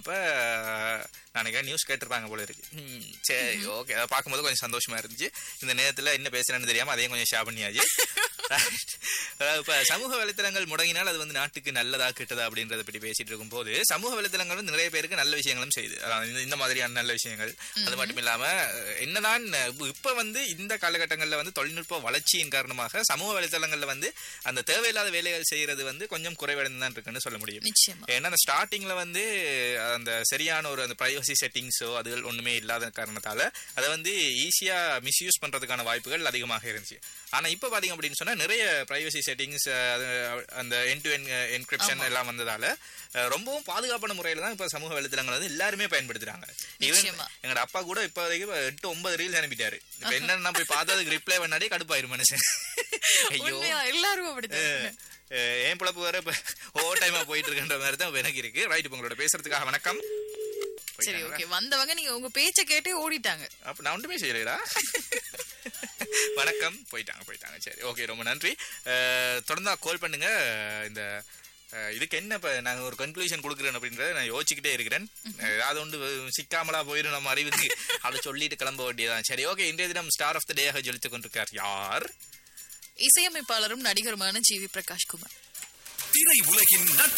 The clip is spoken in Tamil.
அப்ப நான் நினைக்கிறேன் நியூஸ் கேட்டிருப்பாங்க போல இருக்கு ம், சரி ஓகே அதை பார்க்கும்போது கொஞ்சம் சந்தோஷமா இருந்துச்சு இந்த நேரத்துல என்ன பேசுறேன்னு தெரியாம அதையும் கொஞ்சம் ஷேர் பண்ணியாச்சு அதாவது இப்ப சமூக வலைத்தளங்கள் முடங்கினால் அது வந்து நாட்டுக்கு நல்லதா கெட்டதா அப்படின்றத பற்றி பேசிட்டு இருக்கும்போது சமூக வலைத்தளங்கள் வந்து நிறைய பேருக்கு நல்ல விஷயங்களும் செய்யுது அதாவது இந்த- இந்த மாதிரியான நல்ல விஷயங்கள் அது மட்டும் இல்லாம அஹ், என்னதான் அஹ், இப்ப வந்து இந்த காலகட்டங்கள்ல வந்து தொழில்நுட்ப வளர்ச்சியின் காரணமாக சமூக வலைத்தளங்கள்ல வந்து அந்த தேவையில்லாத வேலைகள் செய்யறது வந்து கொஞ்சம் குறைவடைந்து தான் இருக்குன்னு சொல்ல முடியும் நிச்சயமா ஏன்னா அந்த ஸ்டார்டிங்ல வந்து அந்த சரியான ஒரு அந்த பிரைவசி செட்டிங்ஸோ அதுகள் ஒண்ணுமே இல்லாத காரணத்தால அதை வந்து ஈஸியா மிஸ்யூஸ் பண்றதுக்கான வாய்ப்புகள் அதிகமாக இருந்துச்சு ஆனா இப்ப பாத்தீங்க அப்படின்னு சொன்னா நிறைய பிரைவசி செட்டிங்ஸ் அந்த என் டு என் என்கிரிப்ஷன் எல்லாம் வந்ததால அஹ், ரொம்பவும் பாதுகாப்பான முறையில தான் இப்ப சமூக வலைத்தளங்கள் வந்து எல்லாருமே பயன்படுத்துறாங்க ஈவன் நிச்சயமா. எங்களோட அப்பா கூட இப்ப வரைக்கும் எட்டு ஒன்பது ரீல்ஸ் அனுப்பிட்டாரு இப்ப என்னன்னு போய் பார்த்ததுக்கு ரிப்ளை பண்ணாலே கடுப்பாயிரும் மனுஷன் ஐயோ உண்மையா எல்லாரும் அப்படித்தான் அஹ் என் பிழப்பு வேற இப்ப ஓவர் டைமா போயிட்டு இருக்குன்ற மாதிரி தான் இப்ப எனக்கு இருக்கு ரைட் இப்ப உங்களோட பேசுறதுக்காக வணக்கம் சரி போயிட்டாங்களா? ஓகே வந்தவங்க நீங்க உங்க பேச்ச கேட்டே ஓடிட்டாங்க அப்ப நான் ஒன்றுமே செய்யலைடா வணக்கம் போயிட்டாங்க போயிட்டாங்க சரி ஓகே ரொம்ப நன்றி அஹ் தொடர்ந்து கால் பண்ணுங்க இந்த அஹ் இதுக்கு என்ன இப்ப நாங்க ஒரு கன்க்ளூஷன் கொடுக்குறேன் அப்படின்றத நான் யோசிச்சுக்கிட்டே இருக்கிறேன் ஏதாவது ஒன்று சிக்காமலா போயிடும் நம்ம அறிவுக்கு அதை சொல்லிட்டு கிளம்ப வேண்டியதான் சரி ஓகே இன்றைய தினம் ஸ்டார் ஆஃப் த டேயாக ஜொலித்துக் கொண்டிருக்கார் யார் இசையமைப்பாளரும் நடிகருமான ஜி வி பிரகாஷ் குமார் திரை உலகின் நட்பு